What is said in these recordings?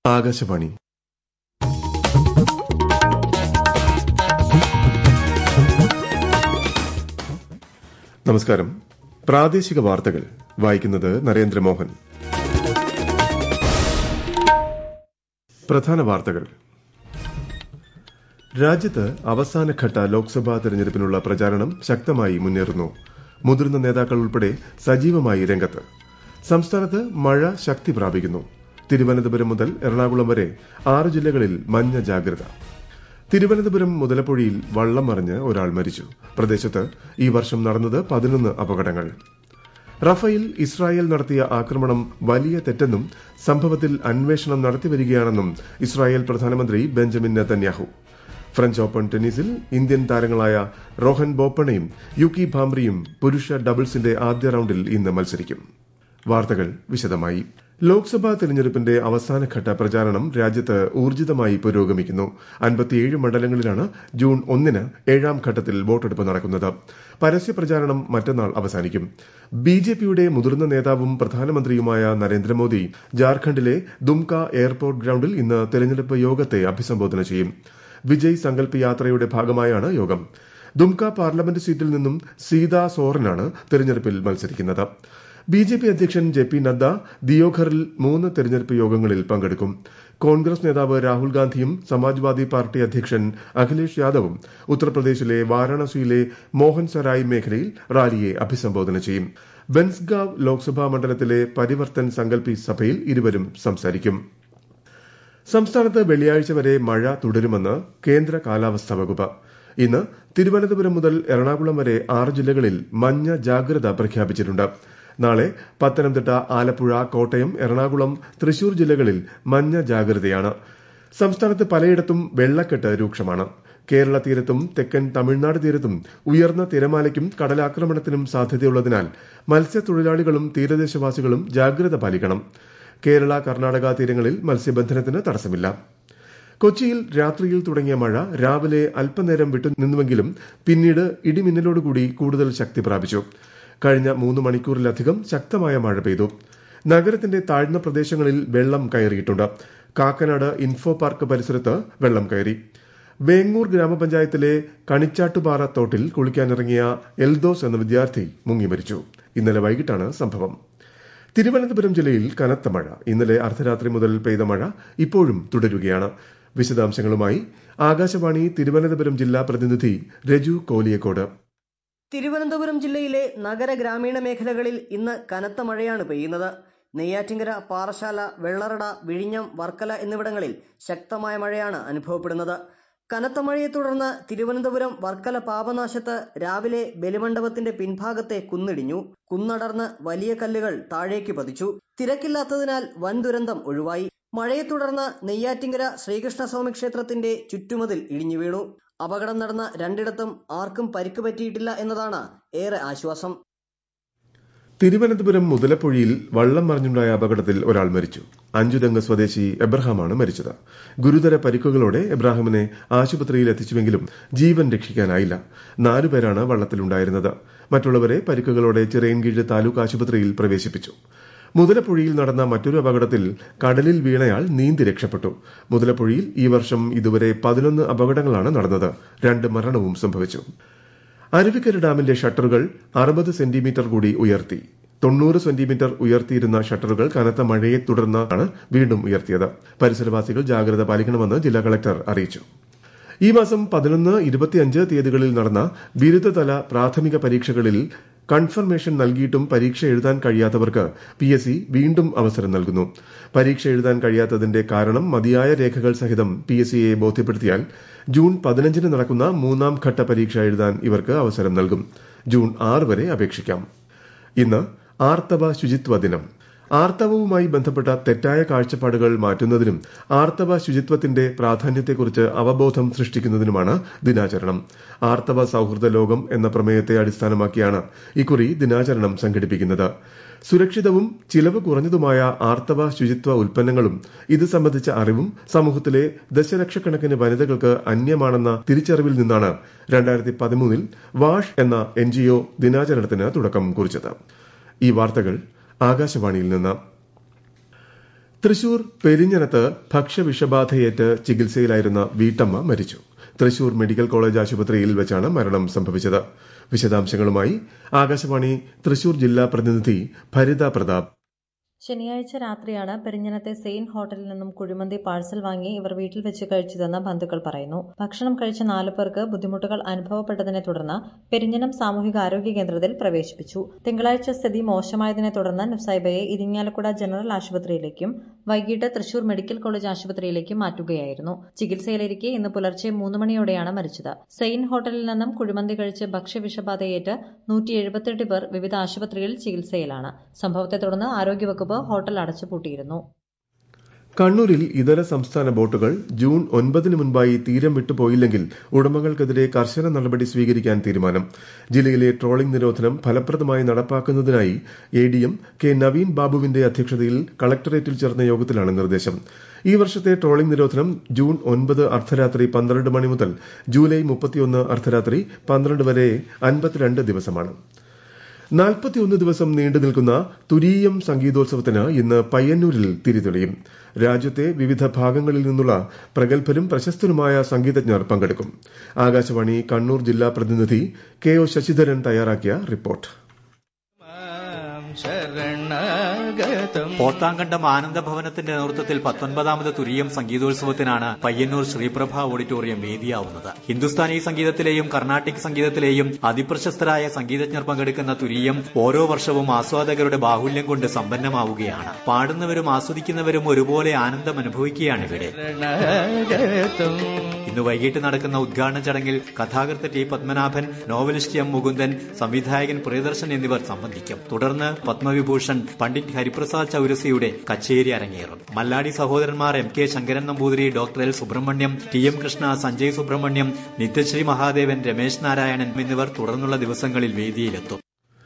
ആകാശവാണി നമസ്കാരം പ്രാദേശിക വാർത്തകൾ വായിക്കുന്നത് നരേന്ദ്രമോഹൻ പ്രധാന വാർത്തകൾ രാജ്യത്ത് അവസാനഘട്ട ലോക്സഭാ തെരഞ്ഞെടുപ്പിനുള്ള പ്രചാരണം ശക്തമായി മുന്നേറുന്നു മുതിർന്ന നേതാക്കൾ ഉൾപ്പെടെ സജീവമായി രംഗത്ത് സംസ്ഥാനത്ത് മഴ ശക്തി പ്രാപിക്കുന്നു തിരുവനന്തപുരം മുതൽ എറണാകുളം വരെ ആറ് ജില്ലകളിൽ മഞ്ഞ ജാഗ്രത തിരുവനന്തപുരം മുതലപ്പുഴയിൽ വള്ളം മറിഞ്ഞ് ഒരാൾ മരിച്ചു പ്രദേശത്ത് ഈ വർഷം നടന്നത് പതിനൊന്ന് അപകടങ്ങൾ റഫേൽ ഇസ്രായേൽ നടത്തിയ ആക്രമണം വലിയ തെറ്റെന്നും സംഭവത്തിൽ അന്വേഷണം നടത്തിവരികയാണെന്നും ഇസ്രായേൽ പ്രധാനമന്ത്രി ബെഞ്ചമിൻ നെതന്യാഹു ഫ്രഞ്ച് ഓപ്പൺ ടെന്നീസിൽ ഇന്ത്യൻ താരങ്ങളായ റോഹൻ ബോപ്പണയും യുക്കി ഭാംബ്രിയും പുരുഷ ഡബിൾസിന്റെ ആദ്യ റൌണ്ടിൽ ഇന്ന് മത്സരിക്കും വാർത്തകൾ വിശദമായി ലോക്സഭാ തെരഞ്ഞെടുപ്പിന്റെ അവസാനഘട്ട പ്രചാരണം രാജ്യത്ത് ഊർജിതമായി പുരോഗമിക്കുന്നു അൻപത്തിയേഴ് മണ്ഡലങ്ങളിലാണ് ജൂൺ ഒന്നിന് ഏഴാം ഘട്ടത്തിൽ വോട്ടെടുപ്പ് നടക്കുന്നത് പരസ്യ പ്രചാരണം മറ്റന്നാൾ അവസാനിക്കും ബിജെപിയുടെ മുതിർന്ന നേതാവും പ്രധാനമന്ത്രിയുമായ നരേന്ദ്രമോദി ജാർഖണ്ഡിലെ ദുംക എയർപോർട്ട് ഗ്രൌണ്ടിൽ ഇന്ന് തെരഞ്ഞെടുപ്പ് യോഗത്തെ അഭിസംബോധന ചെയ്യും വിജയ് സങ്കൽപ് യാത്രയുടെ ഭാഗമായാണ് യോഗം ദുംക പാർലമെന്റ് സീറ്റിൽ നിന്നും സീതാ സോറനാണ് തെരഞ്ഞെടുപ്പിൽ മത്സരിക്കുന്നത് ബി ജെ പി അധ്യക്ഷൻ ജെ പി നദ്ദ ദിയോഘറിൽ മൂന്ന് തെരഞ്ഞെടുപ്പ് യോഗങ്ങളിൽ പങ്കെടുക്കും കോൺഗ്രസ് നേതാവ് രാഹുൽ ഗാന്ധിയും സമാജ്വാദി പാർട്ടി അധ്യക്ഷൻ അഖിലേഷ് യാദവും ഉത്തർപ്രദേശിലെ വാരാണസിയിലെ മോഹൻ സരായ് മേഖലയിൽ റാലിയെ അഭിസംബോധന ചെയ്യും ബൻസ്ഗാവ് ലോക്സഭാ മണ്ഡലത്തിലെ പരിവർത്തൻ സങ്കൽപി സഭയിൽ ഇരുവരും സംസാരിക്കും സംസ്ഥാനത്ത് വെള്ളിയാഴ്ച വരെ മഴ തുടരുമെന്ന് കേന്ദ്ര കാലാവസ്ഥാ വകുപ്പ് ഇന്ന് തിരുവനന്തപുരം മുതൽ എറണാകുളം വരെ ആറ് ജില്ലകളിൽ മഞ്ഞ ജാഗ്രത പ്രഖ്യാപിച്ചിട്ടുണ്ട് നാളെ പത്തനംതിട്ട ആലപ്പുഴ കോട്ടയം എറണാകുളം തൃശൂർ ജില്ലകളിൽ മഞ്ഞ ജാഗ്രതയാണ് സംസ്ഥാനത്ത് പലയിടത്തും വെള്ളക്കെട്ട് രൂക്ഷമാണ് കേരള തീരത്തും തെക്കൻ തമിഴ്നാട് തീരത്തും ഉയർന്ന തിരമാലയ്ക്കും കടലാക്രമണത്തിനും സാധ്യതയുള്ളതിനാൽ മത്സ്യത്തൊഴിലാളികളും തീരദേശവാസികളും ജാഗ്രത പാലിക്കണം കേരള കർണാടക തീരങ്ങളിൽ മത്സ്യബന്ധനത്തിന് തടസ്സമില്ല കൊച്ചിയിൽ രാത്രിയിൽ തുടങ്ങിയ മഴ രാവിലെ അല്പനേരം വിട്ടുനിന്നുവെങ്കിലും പിന്നീട് ഇടിമിന്നലോടുകൂടി കൂടുതൽ ശക്തി പ്രാപിച്ചു കഴിഞ്ഞ മൂന്ന് മണിക്കൂറിലധികം ശക്തമായ മഴ പെയ്തു നഗരത്തിന്റെ താഴ്ന്ന പ്രദേശങ്ങളിൽ വെള്ളം കയറിയിട്ടുണ്ട് കാക്കനാട് ഇൻഫോ പാർക്ക് പരിസരത്ത് വെള്ളം കയറി വേങ്ങൂർ ഗ്രാമപഞ്ചായത്തിലെ കണിച്ചാട്ടുപാറ തോട്ടിൽ കുളിക്കാനിറങ്ങിയ എൽദോസ് എന്ന വിദ്യാർത്ഥി മുങ്ങി മരിച്ചു ഇന്നലെ വൈകിട്ടാണ് സംഭവം തിരുവനന്തപുരം ജില്ലയിൽ കനത്ത മഴ ഇന്നലെ അർദ്ധരാത്രി മുതൽ പെയ്ത മഴ ഇപ്പോഴും തുടരുകയാണ് വിശദാംശങ്ങളുമായി ആകാശവാണി തിരുവനന്തപുരം ജില്ലാ പ്രതിനിധി രജു കോലിയക്കോട് തിരുവനന്തപുരം ജില്ലയിലെ നഗര ഗ്രാമീണ മേഖലകളിൽ ഇന്ന് കനത്ത മഴയാണ് പെയ്യുന്നത് നെയ്യാറ്റിങ്കര പാറശാല വെള്ളറട വിഴിഞ്ഞം വർക്കല എന്നിവിടങ്ങളിൽ ശക്തമായ മഴയാണ് അനുഭവപ്പെടുന്നത് കനത്ത മഴയെ തുടർന്ന് തിരുവനന്തപുരം വർക്കല പാപനാശത്ത് രാവിലെ ബലിമണ്ഡപത്തിന്റെ പിൻഭാഗത്തെ കുന്നിടിഞ്ഞു കുന്നടർന്ന് വലിയ കല്ലുകൾ താഴേക്ക് പതിച്ചു തിരക്കില്ലാത്തതിനാൽ വൻ ദുരന്തം ഒഴിവായി മഴയെ തുടർന്ന് നെയ്യാറ്റിങ്കര ശ്രീകൃഷ്ണസ്വാമി ക്ഷേത്രത്തിന്റെ ചുറ്റുമതിൽ ഇടിഞ്ഞു വീണു അപകടം നടന്ന രണ്ടിടത്തും ആർക്കും പരിക്ക് പറ്റിയിട്ടില്ല എന്നതാണ് ഏറെ ആശ്വാസം തിരുവനന്തപുരം മുതലപ്പുഴയിൽ വള്ളം മറിഞ്ഞുണ്ടായ അപകടത്തിൽ ഒരാൾ മരിച്ചു അഞ്ചുതെങ്ങ് സ്വദേശി എബ്രഹാമാണ് മരിച്ചത് ഗുരുതര പരിക്കുകളോടെ എബ്രാഹിമിനെ ആശുപത്രിയിൽ എത്തിച്ചുവെങ്കിലും ജീവൻ രക്ഷിക്കാനായില്ല നാലുപേരാണ് വള്ളത്തിലുണ്ടായിരുന്നത് മറ്റുള്ളവരെ പരിക്കുകളോടെ ചിറയൻകീഴ് താലൂക്ക് ആശുപത്രിയിൽ പ്രവേശിപ്പിച്ചു മുതലപ്പുഴയിൽ നടന്ന മറ്റൊരു അപകടത്തിൽ കടലിൽ വീണയാൾ നീന്തി രക്ഷപ്പെട്ടു മുതലപ്പുഴയിൽ ഈ വർഷം ഇതുവരെ പതിനൊന്ന് അപകടങ്ങളാണ് നടന്നത് രണ്ട് മരണവും സംഭവിച്ചു അരുവിക്കര ഡാമിന്റെ ഷട്ടറുകൾ അറുപത് സെന്റിമീറ്റർ കൂടി ഉയർത്തി തൊണ്ണൂറ് സെന്റിമീറ്റർ ഉയർത്തിയിരുന്ന ഷട്ടറുകൾ കനത്ത മഴയെ തുടർന്നാണ് വീണ്ടും ഉയർത്തിയത് പരിസരവാസികൾ ജാഗ്രത പാലിക്കണമെന്ന് ജില്ലാ കളക്ടർ അറിയിച്ചു ഈ മാസം പതിനൊന്ന് ഇരുപത്തിയഞ്ച് തീയതികളിൽ നടന്ന ബിരുദതല പ്രാഥമിക പരീക്ഷകളിൽ കൺഫർമേഷൻ നൽകിയിട്ടും പരീക്ഷ എഴുതാൻ കഴിയാത്തവർക്ക് പി എസ് സി വീണ്ടും അവസരം നൽകുന്നു പരീക്ഷ എഴുതാൻ കഴിയാത്തതിന്റെ കാരണം മതിയായ രേഖകൾ സഹിതം പി എസ് സിയെ ബോധ്യപ്പെടുത്തിയാൽ ജൂൺ പതിനഞ്ചിന് നടക്കുന്ന മൂന്നാം ഘട്ട പരീക്ഷ എഴുതാൻ ഇവർക്ക് അവസരം നൽകും ജൂൺ ആറ് വരെ അപേക്ഷിക്കാം ഇന്ന് ആർത്തവ ശുചിത്വ ദിനം ആർത്തവവുമായി ബന്ധപ്പെട്ട തെറ്റായ കാഴ്ചപ്പാടുകൾ മാറ്റുന്നതിനും ആർത്തവ ശുചിത്വത്തിന്റെ പ്രാധാന്യത്തെക്കുറിച്ച് അവബോധം സൃഷ്ടിക്കുന്നതിനുമാണ് ദിനാചരണം ആർത്തവ സൌഹൃദ ലോകം എന്ന പ്രമേയത്തെ അടിസ്ഥാനമാക്കിയാണ് ഇക്കുറി ദിനാചരണം സംഘടിപ്പിക്കുന്നത് സുരക്ഷിതവും ചിലവ് കുറഞ്ഞതുമായ ആർത്തവ ശുചിത്വ ഉൽപ്പന്നങ്ങളും ഇത് സംബന്ധിച്ച അറിവും സമൂഹത്തിലെ ദശലക്ഷക്കണക്കിന് വനിതകൾക്ക് അന്യമാണെന്ന തിരിച്ചറിവിൽ നിന്നാണ് രണ്ടായിരത്തി പതിമൂന്നിൽ വാഷ് എന്ന എൻജിഒ ദിനാചരണത്തിന് തുടക്കം കുറിച്ചത് ഈ വാർത്തകൾ ആകാശവാണിയിൽ നിന്ന് തൃശൂർ പെരിഞ്ഞനത്ത് ഭക്ഷ്യവിഷബാധയേറ്റ് ചികിത്സയിലായിരുന്ന വീട്ടമ്മ മരിച്ചു തൃശൂർ മെഡിക്കൽ കോളേജ് ആശുപത്രിയിൽ വെച്ചാണ് മരണം സംഭവിച്ചത് വിശദാംശങ്ങളുമായി ആകാശവാണി തൃശൂർ ജില്ലാ പ്രതിനിധി ഭരിത പ്രതാപ് ശനിയാഴ്ച രാത്രിയാണ് പെരിഞ്ഞനത്തെ സെയിൻ ഹോട്ടലിൽ നിന്നും കുഴിമന്തി പാഴ്സൽ വാങ്ങി ഇവർ വീട്ടിൽ വെച്ച് കഴിച്ചതെന്ന് ബന്ധുക്കൾ പറയുന്നു ഭക്ഷണം കഴിച്ച നാലു പേർക്ക് ബുദ്ധിമുട്ടുകൾ അനുഭവപ്പെട്ടതിനെ തുടർന്ന് പെരിഞ്ഞനം സാമൂഹിക ആരോഗ്യ കേന്ദ്രത്തിൽ പ്രവേശിപ്പിച്ചു തിങ്കളാഴ്ച സ്ഥിതി മോശമായതിനെ തുടർന്ന് നുസൈബയെ ഇരിങ്ങാലക്കുട ജനറൽ ആശുപത്രിയിലേക്കും വൈകിട്ട് തൃശൂർ മെഡിക്കൽ കോളേജ് ആശുപത്രിയിലേക്കും മാറ്റുകയായിരുന്നു ചികിത്സയിലിരിക്കെ ഇന്ന് പുലർച്ചെ മൂന്ന് മണിയോടെയാണ് മരിച്ചത് സെയിൻ ഹോട്ടലിൽ നിന്നും കുഴിമന്തി കഴിച്ച് ഭക്ഷ്യവിഷബാധയേറ്റ് നൂറ്റി എഴുപത്തെട്ട് പേർ വിവിധ ആശുപത്രികളിൽ ചികിത്സയിലാണ് സംഭവത്തെ തുടർന്ന് ആരോഗ്യവകുപ്പ് ഹോട്ടൽ അടച്ചുപൂട്ടിയിരുന്നു കണ്ണൂരിൽ ഇതര സംസ്ഥാന ബോട്ടുകൾ ജൂൺ ഒൻപതിന് മുൻപായി തീരം വിട്ടുപോയില്ലെങ്കിൽ ഉടമകൾക്കെതിരെ കർശന നടപടി സ്വീകരിക്കാൻ തീരുമാനം ജില്ലയിലെ ട്രോളിംഗ് നിരോധനം ഫലപ്രദമായി നടപ്പാക്കുന്നതിനായി A D M K Naveen ബാബുവിന്റെ അധ്യക്ഷതയിൽ കളക്ടറേറ്റിൽ ചേർന്ന യോഗത്തിലാണ് നിർദ്ദേശം ഈ വർഷത്തെ ട്രോളിംഗ് നിരോധനം ജൂൺ ഒൻപത് അർദ്ധരാത്രി പന്ത്രണ്ട് മണി മുതൽ ജൂലൈ മുപ്പത്തിയൊന്ന് അർദ്ധരാത്രി പന്ത്രണ്ട് വരെ അൻപത്തിരണ്ട് ദിവസമാണ് നാൽപ്പത്തിയൊന്ന് ദിവസം നീണ്ടു നിൽക്കുന്ന തുരീയം സംഗീതോത്സവത്തിന് ഇന്ന് പയ്യന്നൂരിൽ തിരിതെളിയും രാജ്യത്തെ വിവിധ ഭാഗങ്ങളിൽ നിന്നുള്ള പ്രഗത്ഭരും പ്രശസ്തരുമായ സംഗീതജ്ഞർ പങ്കെടുക്കും ആകാശവാണി കണ്ണൂർ ജില്ലാ പ്രതിനിധി കെ ഒ ശശിധരൻ തയ്യാറാക്കിയ റിപ്പോർട്ട് പോത്താങ്കണ്ടം ആനന്ദഭവനത്തിന്റെ നേതൃത്വത്തിൽ പത്തൊൻപതാമത് തുരീയം സംഗീതോത്സവത്തിനാണ് പയ്യന്നൂർ ശ്രീപ്രഭ ഓഡിറ്റോറിയം വേദിയാവുന്നത് ഹിന്ദുസ്ഥാനി സംഗീതത്തിലെയും കർണാട്ടിക് സംഗീതത്തിലെയും അതിപ്രശസ്തരായ സംഗീതജ്ഞർ പങ്കെടുക്കുന്ന തുരീയം ഓരോ വർഷവും ആസ്വാദകരുടെ ബാഹുല്യം കൊണ്ട് സമ്പന്നമാവുകയാണ് പാടുന്നവരും ആസ്വദിക്കുന്നവരും ഒരുപോലെ ആനന്ദം അനുഭവിക്കുകയാണ് ഇവിടെ ഇന്ന് വൈകിട്ട് നടക്കുന്ന ഉദ്ഘാടന ചടങ്ങിൽ കഥാകൃത്ത് T Padmanabhan novelist M Mukundan സംവിധായകൻ പ്രിയദർശൻ എന്നിവർ സംബന്ധിക്കും തുടർന്ന് പത്മവിഭൂഷൺ പണ്ഡിറ്റ് ഹരിപ്രസാദ് ചൌരസിയുടെ കച്ചേരി അരങ്ങേറും മല്ലാടി സഹോദരന്മാർ M K Sankaran Namboothiri doctor L Subramaniam T M Krishna Sanjay Subramaniam Nithyasree Mahadevan Ramesh Narayanan എന്നിവർ തുടർന്നുള്ള ദിവസങ്ങളിൽ വേദിയിലെത്തും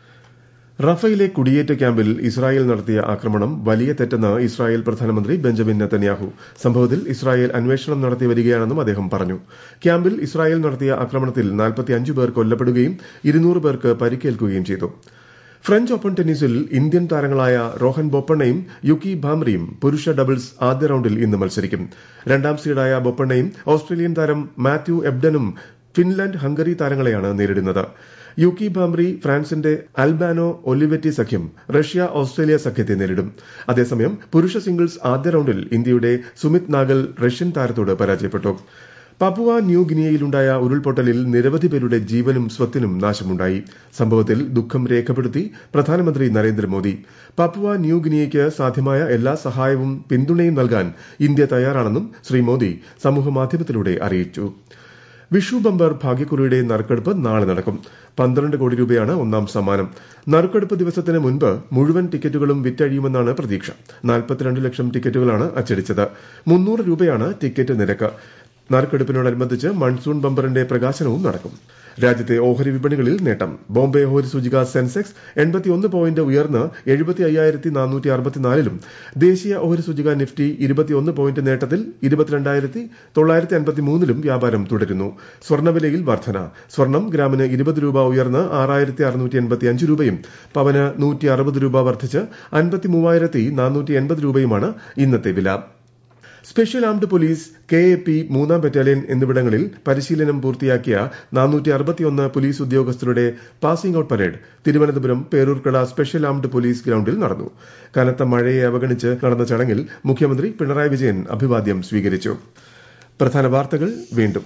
റഫയിലെ കുടിയേറ്റ ക്യാമ്പിൽ ഇസ്രായേൽ നടത്തിയ ആക്രമണം വലിയ തെറ്റെന്ന് ഇസ്രായേൽ പ്രധാനമന്ത്രി ബെഞ്ചമിൻ നെതന്യാഹു സംഭവത്തിൽ ഇസ്രായേൽ അന്വേഷണം നടത്തി വരികയാണെന്നും അദ്ദേഹം പറഞ്ഞു ക്യാമ്പിൽ ഇസ്രായേൽ നടത്തിയ ആക്രമണത്തിൽ നാൽപ്പത്തിയഞ്ച് പേർ കൊല്ലപ്പെടുകയും ഇരുന്നൂറ് പേർക്ക് പരിക്കേൽക്കുകയും ചെയ്തു ഫ്രഞ്ച് ഓപ്പൺ ടെന്നീസിൽ ഇന്ത്യൻ താരങ്ങളായ റോഹൻ ബൊപ്പണ്ണയും യുക്കി ഭാംറിയും പുരുഷ ഡബിൾസ് ആദ്യ റൌണ്ടിൽ ഇന്ന് മത്സരിക്കും രണ്ടാം സീഡായ ബൊപ്പണ്ണയും ഓസ്ട്രേലിയൻ താരം മാത്യു എബ്ഡനും ഫിൻലാൻഡ് ഹംഗറി താരങ്ങളെയാണ് നേരിടുന്നത് യുക്കി ഭാംറി ഫ്രാൻസിന്റെ അൽബാനോ ഒലിവെറ്റി സഖ്യം റഷ്യ ഓസ്ട്രേലിയ സഖ്യത്തെ നേരിടും അതേസമയം പുരുഷ സിംഗിൾസ് ആദ്യ റൌണ്ടിൽ ഇന്ത്യയുടെ സുമിത് നാഗൽ റഷ്യൻ താരത്തോട് പരാജയപ്പെട്ടു പപ്പുവ ന്യൂ ഗിനിയയിലുണ്ടായ ഉരുൾപൊട്ടലിൽ നിരവധി പേരുടെ ജീവനും സ്വത്തിനും നാശമുണ്ടായി സംഭവത്തിൽ ദുഃഖം രേഖപ്പെടുത്തി പ്രധാനമന്ത്രി നരേന്ദ്രമോദി പപ്പുവ ന്യൂ ഗിനിയയ്ക്ക് സാധ്യമായ എല്ലാ സഹായവും പിന്തുണയും നൽകാൻ ഇന്ത്യ തയ്യാറാണെന്നും ശ്രീ മോദി സമൂഹമാധ്യമത്തിലൂടെ അറിയിച്ചു വിഷു ബമ്പർ ഭാഗ്യക്കുറിയുടെ നറുക്കെടുപ്പ് നാളെ നടക്കും പന്ത്രണ്ട് കോടി രൂപയാണ് ഒന്നാം സമ്മാനം നറുക്കെടുപ്പ് ദിവസത്തിന് മുൻപ് മുഴുവൻ ടിക്കറ്റുകളും വിറ്റഴിയുമെന്നാണ് പ്രതീക്ഷ നാൽപ്പത്തിരണ്ട് ലക്ഷം ടിക്കറ്റുകളാണ് അച്ചടിച്ചത് മുന്നൂറ് രൂപയാണ് ടിക്കറ്റ് നിരക്ക് നറുക്കെടുപ്പിനോടനുബന്ധിച്ച് മൺസൂൺ ബമ്പറിന്റെ പ്രകാശനവും നടക്കും രാജ്യത്തെ ഓഹരി വിപണികളിൽ നേട്ടം ബോംബെ ഓഹരി സൂചിക സെൻസെക്സ് എൺപത്തിയൊന്ന് പോയിന്റ് ഉയർന്ന് എഴുപത്തി അയ്യായിരത്തി നാനൂറ്റി അറുപത്തിനാലിലും ദേശീയ ഓഹരി സൂചിക നിഫ്റ്റി ഇരുപത്തിയൊന്ന് പോയിന്റ് നേട്ടത്തിൽ ഇരുപത്തിരണ്ടായിരത്തി തൊള്ളായിരത്തി അൻപത്തിമൂന്നിലും വ്യാപാരം തുടരുന്നു സ്വർണ്ണവിലയിൽ വർധന സ്വർണം ഗ്രാമിന് ഇരുപത് രൂപ ഉയർന്ന് ആറായിരത്തി അറുന്നൂറ്റി എൺപത്തി അഞ്ച് രൂപയും പവന് നൂറ്റി അറുപത് രൂപ വർദ്ധിച്ച് അൻപത്തി മൂവായിരത്തി നാനൂറ്റി എൺപത് രൂപയുമാണ് ഇന്നത്തെ വില special armed police K A P മൂന്നാം ബറ്റാലിയൻ എന്നിവിടങ്ങളിൽ പരിശീലനം പൂർത്തിയാക്കിയ നാനൂറ്റി അറുപത്തിയൊന്ന് പോലീസ് ഉദ്യോഗസ്ഥരുടെ passing out parade Thiruvananthapuram Peroorkada special armed police ഗ്രൌണ്ടിൽ നടന്നു കനത്ത മഴയെ അവഗണിച്ച് നടന്ന ചടങ്ങിൽ മുഖ്യമന്ത്രി പിണറായി വിജയൻ അഭിവാദ്യം സ്വീകരിച്ചു പ്രധാന വാർത്തകൾ വീണ്ടും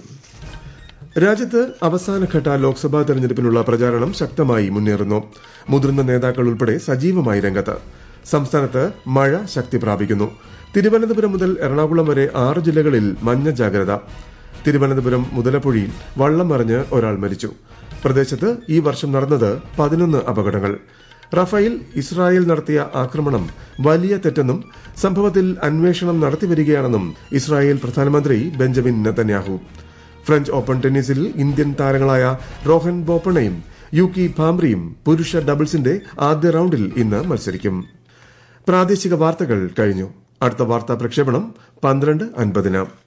രാജ്യത്ത് അവസാനഘട്ട ലോക്സഭാ തെരഞ്ഞെടുപ്പിനുള്ള പ്രചാരണം ശക്തമായി മുന്നേറുന്നു മുതിർന്ന നേതാക്കൾ ഉൾപ്പെടെ സജീവമായി രംഗത്ത് സംസ്ഥാനത്ത് മഴ ശക്തി പ്രാപിക്കുന്നു തിരുവനന്തപുരം മുതൽ എറണാകുളം വരെ ആറ് ജില്ലകളിൽ മഞ്ഞ ജാഗ്രത തിരുവനന്തപുരം മുതലപ്പുഴയിൽ വള്ളം മറിഞ്ഞ് ഒരാൾ മരിച്ചു പ്രദേശത്ത് ഈ വർഷം നടന്നത് പതിനൊന്ന് അപകടങ്ങൾ റഫേൽ ഇസ്രായേൽ നടത്തിയ ആക്രമണം വലിയ തെറ്റെന്നും സംഭവത്തിൽ അന്വേഷണം നടത്തിവരികയാണെന്നും ഇസ്രായേൽ പ്രധാനമന്ത്രി ബെഞ്ചമിൻ നെതന്യാഹു ഫ്രഞ്ച് ഓപ്പൺ ടെന്നീസിൽ ഇന്ത്യൻ താരങ്ങളായ റോഹൻ ബോപ്പണയും യുക്കി ഭാംറിയും പുരുഷ ഡബിൾസിന്റെ ആദ്യ റൌണ്ടിൽ ഇന്ന് മത്സരിക്കും പ്രാദേശിക വാർത്തകൾ കഴിഞ്ഞു അടുത്ത വാർത്താ പ്രക്ഷേപണം പന്ത്രണ്ട് അൻപതിന്